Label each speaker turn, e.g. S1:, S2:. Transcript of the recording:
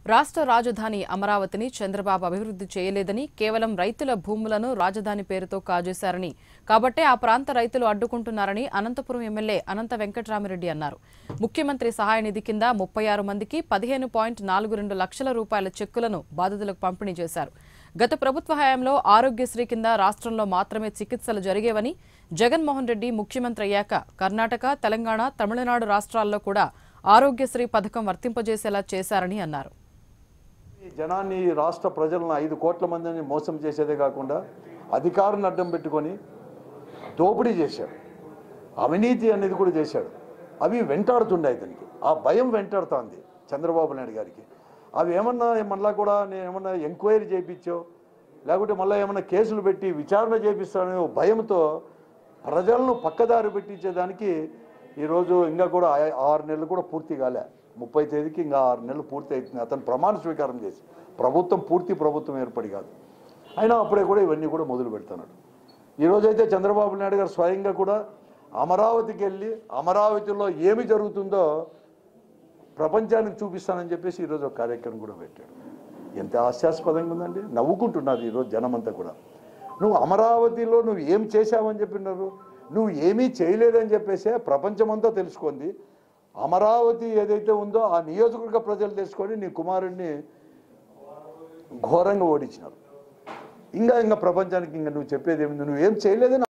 S1: రాష్ట్ర రాజధాని అమరావతిని చంద్రబాబు అభివృద్ధి చేయలేదని కేవలం రైతుల భూములను రాజధాని పేరుతో కాజేశారని కాబట్టే ఆ ప్రాంత రైతులు అడ్డుకుంటున్నారని అనంతపురం ఎమ్మెల్యే అనంత వెంకట్రామిరెడ్డి అన్నారు ముఖ్యమంత్రి సహాయ నిధి కింద ముప్పై ఆరు మందికి పదిహేను పాయింట్ నాలుగు రెండు లక్షల రూపాయల చెక్కులను బాధితులకు పంపిణీ చేశారు గత ప్రభుత్వ హయాంలో ఆరోగ్యశ్రీ కింద రాష్ట్రంలో మాత్రమే చికిత్సలు జరిగేవని జగన్మోహన్ రెడ్డి ముఖ్యమంత్రి అయ్యాక కర్ణాటక తెలంగాణ తమిళనాడు రాష్ట్రాల్లో కూడా ఆరోగ్యశ్రీ పథకం వర్తింపజేసేలా చేశారని అన్నారు
S2: ఈ జనాన్ని ఈ రాష్ట్ర ప్రజలను ఐదు కోట్ల మందిని మోసం చేసేదే కాకుండా అధికారాన్ని అడ్డం పెట్టుకొని దోపిడీ చేశాడు అవినీతి అనేది కూడా చేశాడు అవి వెంటాడుతుండే ఇతనికి ఆ భయం వెంటాడుతోంది చంద్రబాబు నాయుడు గారికి అవి ఏమన్నా మళ్ళా కూడా నేను ఏమన్నా ఎంక్వైరీ చేయించో లేకుంటే మళ్ళీ ఏమన్నా కేసులు పెట్టి విచారణ చేపిస్తాననే ఓ భయంతో ప్రజలను పక్కదారి పెట్టించేదానికి ఈరోజు ఇంకా కూడా ఆ- ఆరు నెలలు కూడా పూర్తి కాలే ముప్పై తేదీకి ఇంకా ఆరు నెలలు పూర్తి అవుతుంది అతను ప్రమాణ స్వీకారం చేసి ప్రభుత్వం పూర్తి ప్రభుత్వం ఏర్పడి కాదు అయినా అప్పుడే కూడా ఇవన్నీ కూడా మొదలు పెడుతున్నాడు ఈరోజైతే చంద్రబాబు నాయుడు గారు స్వయంగా కూడా అమరావతికి వెళ్ళి అమరావతిలో ఏమి జరుగుతుందో ప్రపంచానికి చూపిస్తానని చెప్పేసి ఈరోజు ఒక కార్యక్రమం కూడా పెట్టాడు ఎంత హాస్యాస్పదంగా ఉందండి నవ్వుకుంటున్నారు ఈరోజు జనమంతా కూడా నువ్వు అమరావతిలో నువ్వు ఏం చేశావని చెప్పినారు నువ్వు ఏమీ చేయలేదని చెప్పేసే ప్రపంచమంతా తెలుసుకుంది అమరావతి ఏదైతే ఉందో ఆ నియోజకవర్గ ప్రజలు తెలుసుకొని నీ కుమారుడిని ఘోరంగా ఓడించినారు ఇంకా ఇంకా ప్రపంచానికి ఇంకా నువ్వు చెప్పేది ఏమి నువ్వు ఏం చేయలేదని